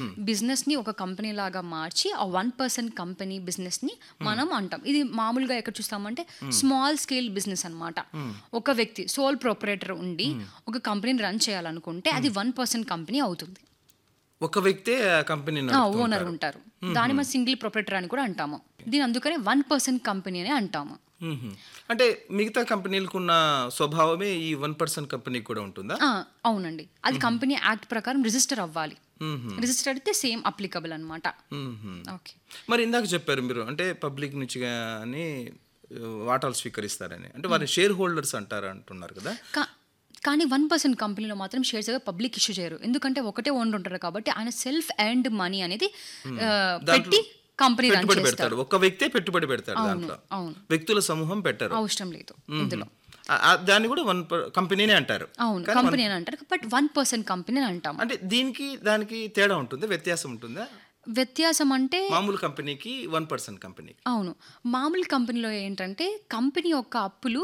Business ని ఒక company లాగా మార్చి ఆ వన్ పర్సెంట్ కంపెనీ బిజినెస్ ని మనం అంటాం ఇది మామూలుగా ఎక్కడ చూస్తామంటే స్మాల్ స్కేల్ బిజినెస్ అన్నమాట ఒక వ్యక్తి సోల్ ప్రొపరేటర్ ఉండి ఒక కంపెనీని రన్ చేయాలనుకుంటే అది వన్ పర్సెంట్ కంపెనీ అవుతుంది ఒక వ్యక్తే ఆ కంపెనీ ఓనర్ ఉంటారు దాని మనం సింగిల్ ప్రొపరేటర్ అని కూడా అంటాము దీని అందుకనే వన్ పర్సెంట్ కంపెనీ అని అంటాము అంటే మిగతా కంపెనీలకు ఉన్న స్వభావమే ఈ వన్ పర్సెంట్ కంపెనీకి కూడా ఉంటుందా ఆ, అవునండి అది కంపెనీ యాక్ట్ ప్రకారం రిజిస్టర్ అవ్వాలి రిజిస్టర్ అయితే సేమ్ అప్లికబుల్ అనమాట మ్మ్. ఓకే మరి ఇందాక చెప్పారు మీరు అంటే పబ్లిక్ నుంచి కానీ వాటాలు స్వీకరిస్తారని అంటే వారి షేర్ హోల్డర్స్ అంటారు అంటున్నారు కదా కా- కానీ వన్ పర్సెంట్ కంపెనీలో మాత్రం షేర్స్ పబ్లిక్ ఇష్యూ చేయరు ఎందుకంటే ఒకటే ఓనర్ ఉంటారు కాబట్టి ఆయన సెల్ఫ్ అండ్ మనీ అనేది ఆ, పెట్టి కంపెనీ రన్ పెట్టుబడి చేస్తారు పెడతాడు ఒక వ్యక్తే పెట్టుబడి పెడతాడు దాంట్లో అవును వ్యక్తుల సమూహం పెట్టరు అవసరం లేదు ఇందులో ఆ- ఆ దాన్ని కూడా వన్ కంపెనీనే అంటారు అవును కంపెనీ అని అంటారు బట్ వన్ పర్సెంట్ కంపెనీ అని అంటాం అంటే దీనికి దానికి తేడా ఉంటుందా వ్యత్యాసం ఉంటుందా వ్యత్యాసం అంటే మామూలు కంపెనీకి వన్ పర్సెంట్ కంపెనీ అవును మామూలు కంపెనీలో ఏంటంటే కంపెనీ యొక్క అప్పులు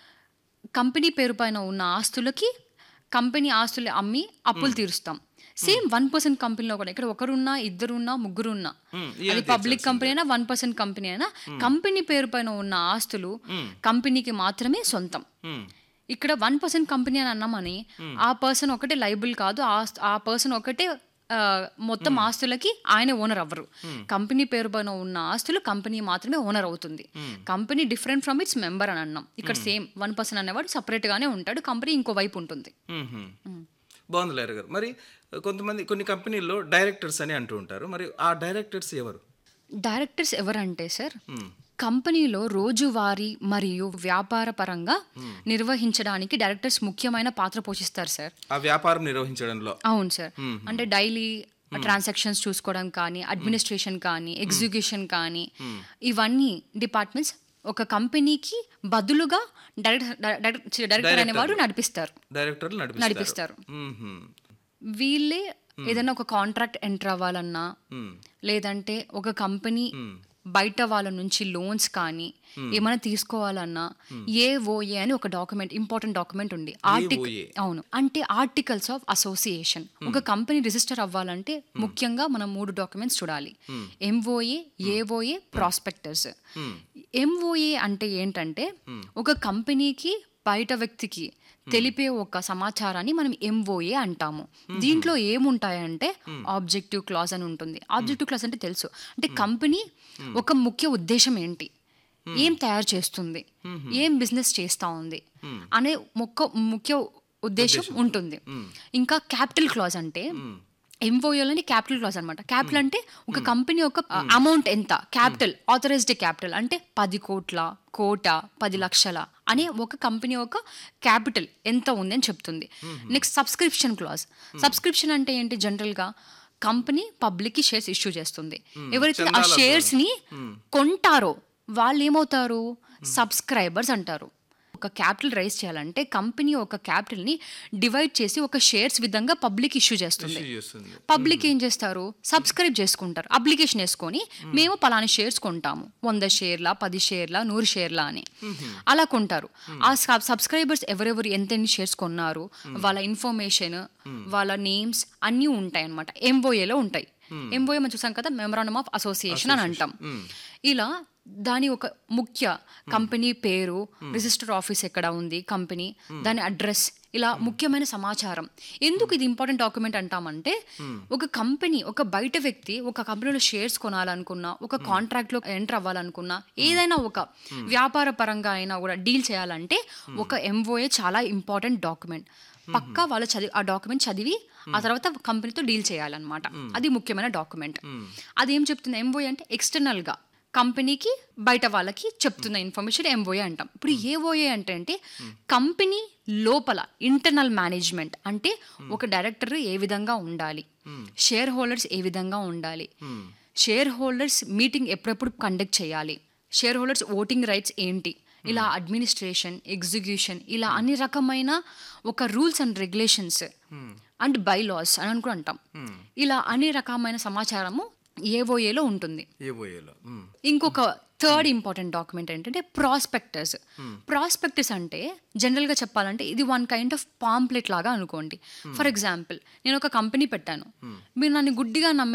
కంపెనీ పేరు పైన ఉన్న ఆస్తులకి కంపెనీ ఆస్తులు అమ్మి అప్పులు తీరుస్తాం సేమ్ వన్ పర్సెంట్ కంపెనీలో కూడా ఇక్కడ ఒకరున్నా ఇద్దరున్నా ముగ్గురున్నా అది పబ్లిక్ కంపెనీ అయినా వన్ పర్సెంట్ కంపెనీ అయినా కంపెనీ పేరు పైన ఉన్న ఆస్తులు కంపెనీకి మాత్రమే సొంతం ఇక్కడ వన్ పర్సెంట్ కంపెనీ అని అన్నామని ఆ పర్సన్ ఒకటే లైబుల్ కాదు ఆ- ఆ పర్సన్ ఒకటే ఆ, మొత్తం ఆస్తులకి ఆయన ఓనర్ అవ్వరు కంపెనీ పేరు పైన ఉన్న ఆస్తులు కంపెనీ మాత్రమే ఓనర్ అవుతుంది company different from its member అని అన్నాం ఇక్కడ సేమ్ వన్ పర్సన్ అనేవాడు సపరేట్ గానే ఉంటాడు కంపెనీ ఇంకో వైపు ఉంటుంది బాగుంది లాయర్ గారు మరి కొంతమంది కొన్ని కంపెనీల్లో డైరెక్టర్స్ అని అంటూ ఉంటారు మరి ఆ డైరెక్టర్స్ ఎవరు డైరెక్టర్స్ ఎవరంటే సార్ కంపెనీలో రోజువారీ మరియు వ్యాపార పరంగా నిర్వహించడానికి డైరెక్టర్స్ ముఖ్యమైన పాత్ర పోషిస్తారు సార్ ఆ వ్యాపారం నిర్వహించడంలో అవును సార్ అంటే డైలీ ట్రాన్సాక్షన్స్ చూసుకోవడం కానీ అడ్మినిస్ట్రేషన్ కానీ ఎగ్జిక్యూషన్ కానీ ఇవన్నీ డిపార్ట్మెంట్స్ ఒక కంపెనీకి బదులుగా డైరెక్టర్ డైరెక్టర్ డైరెక్టర్ అనేవాడు నడిపిస్తారు డైరెక్టర్లు నడిపిస్తారు నడిపిస్తారు మ్మ్హ్మ్. వీళ్ళే ఏదైనా ఒక కాంట్రాక్ట్ ఎంటర్ అవ్వాలన్నా లేదంటే ఒక కంపెనీ బయట వాళ్ళ నుంచి లోన్స్ కానీ ఏమైనా తీసుకోవాలన్నా ఏఓఏ అని ఒక డాక్యుమెంట్ ఇంపార్టెంట్ డాక్యుమెంట్ ఉంది ఆర్టికల్ AOA. అవును అంటే ఆర్టికల్స్ ఆఫ్ అసోసియేషన్ ఒక కంపెనీ రిజిస్టర్ అవ్వాలంటే ముఖ్యంగా మనం మూడు డాక్యుమెంట్స్ చూడాలి ఎంఓఏ ఏఓఏ ప్రాస్పెక్టర్స్ ఎంఓఏ అంటే ఏంటంటే ఒక కంపెనీకి బయట వ్యక్తికి తెలిపే ఒక సమాచారాన్ని మనం ఎంఓఏ అంటాము దీంట్లో ఏముంటాయంటే ఆబ్జెక్టివ్ క్లాజ్ అని ఉంటుంది ఆబ్జెక్టివ్ క్లాజ్ అంటే తెలుసు అంటే కంపెనీ ఒక ముఖ్య ఉద్దేశం ఏంటి ఏం తయారు చేస్తుంది ఏం బిజినెస్ చేస్తా ఉంది అనే మొక్క ముఖ్య ఉద్దేశం ఉంటుంది ఇంకా క్యాపిటల్ క్లాజ్ అంటే ఎంఓఏలోని క్యాపిటల్ క్లాజ్ అనమాట క్యాపిటల్ అంటే ఒక కంపెనీ యొక్క అమౌంట్ ఎంత క్యాపిటల్ ఆథరైజ్డ్ క్యాపిటల్ అంటే పది కోట్ల కోట పది లక్షల అనే ఒక కంపెనీ యొక్క క్యాపిటల్ ఎంత ఉంది అని చెప్తుంది నెక్స్ట్ సబ్స్క్రిప్షన్ క్లాజ్ సబ్స్క్రిప్షన్ అంటే ఏంటి జనరల్గా కంపెనీ పబ్లిక్ కి షేర్స్ ఇష్యూ చేస్తుంది ఎవరైతే ఆ షేర్స్ ని కొంటారో వాళ్ళు ఏమవుతారు సబ్స్క్రైబర్స్ అంటారు ఒక క్యాపిటల్ రైజ్ చేయాలంటే కంపెనీ ఒక క్యాపిటల్ ని డివైడ్ చేసి ఒక షేర్స్ విధంగా పబ్లిక్ ఇష్యూ చేస్తుంది ఇష్యూ చేస్తుంది పబ్లిక్ ఏం చేస్తారు సబ్స్క్రైబ్ చేసుకుంటారు అప్లికేషన్ వేసుకొని మేము పలాని షేర్స్ కొంటాము వంద షేర్ల పది షేర్ల నూరు షేర్ల అని అలా కొంటారు ఆ సబ్స్క్రైబర్స్ ఎవరెవరు ఎంతెన్ని షేర్స్ కొన్నారు వాళ్ళ ఇన్ఫర్మేషన్ వాళ్ళ నేమ్స్ అన్నీ ఉంటాయి అనమాట ఎంఓఏలో ఉంటాయి ఎంఓఏ మనం చూసాం కదా మెమరాండమ్ ఆఫ్ అసోసియేషన్ అని అంటాం ఇలా దాని ఒక ముఖ్య కంపెనీ పేరు రిజిస్టర్ ఆఫీస్ ఎక్కడ ఉంది కంపెనీ దాని అడ్రస్ ఇలా ముఖ్యమైన సమాచారం ఎందుకు ఇది ఇంపార్టెంట్ డాక్యుమెంట్ అంటామంటే ఒక కంపెనీ ఒక బయట వ్యక్తి ఒక కంపెనీలో షేర్స్ కొనాలనుకున్నా ఒక కాంట్రాక్ట్ లో ఎంటర్ అవ్వాలనుకున్నా ఏదైనా ఒక వ్యాపార పరంగా అయినా కూడా డీల్ చేయాలంటే ఒక ఎంఓఏ చాలా ఇంపార్టెంట్ డాక్యుమెంట్ పక్కా వాళ్ళు చదివి ఆ డాక్యుమెంట్ చదివి ఆ తర్వాత కంపెనీతో డీల్ చేయాలన్నమాట అది ముఖ్యమైన డాక్యుమెంట్ అదేం చెప్తుంది ఎంఓఏ అంటే ఎక్స్టర్నల్ గా కంపెనీకి బయట వాళ్ళకి చెప్తున్న ఇన్ఫర్మేషన్ ఎంఓఏ అంటాం ఇప్పుడు ఏఓఏ అంటే అంటే కంపెనీ లోపల ఇంటర్నల్ మేనేజ్మెంట్ అంటే ఒక డైరెక్టర్ ఏ విధంగా ఉండాలి షేర్ హోల్డర్స్ ఏ విధంగా ఉండాలి షేర్ హోల్డర్స్ మీటింగ్ ఎప్పుడెప్పుడు కండక్ట్ చేయాలి షేర్ హోల్డర్స్ ఓటింగ్ రైట్స్ ఏంటి ఇలా అడ్మినిస్ట్రేషన్ ఎగ్జిక్యూషన్ ఇలా అన్ని రకమైన ఒక rules and regulations and bylaws అని అనుకుని అంటాం ఇలా అన్ని రకమైన సమాచారము ఏఓఏలో ఉంటుంది ఏబోయేలో ఇంకొక థర్డ్ ఇంపార్టెంట్ డాక్యుమెంట్ ఏంటంటే ప్రాస్పెక్టర్స్ ప్రాస్పెక్టర్స్ అంటే జనరల్గా చెప్పాలంటే ఇది వన్ కైండ్ ఆఫ్ పాంప్లెట్ లాగా అనుకోండి ఫర్ ఎగ్జాంపుల్ నేను ఒక కంపెనీ పెట్టాను మీరు నన్ను గుడ్డిగా నమ్మే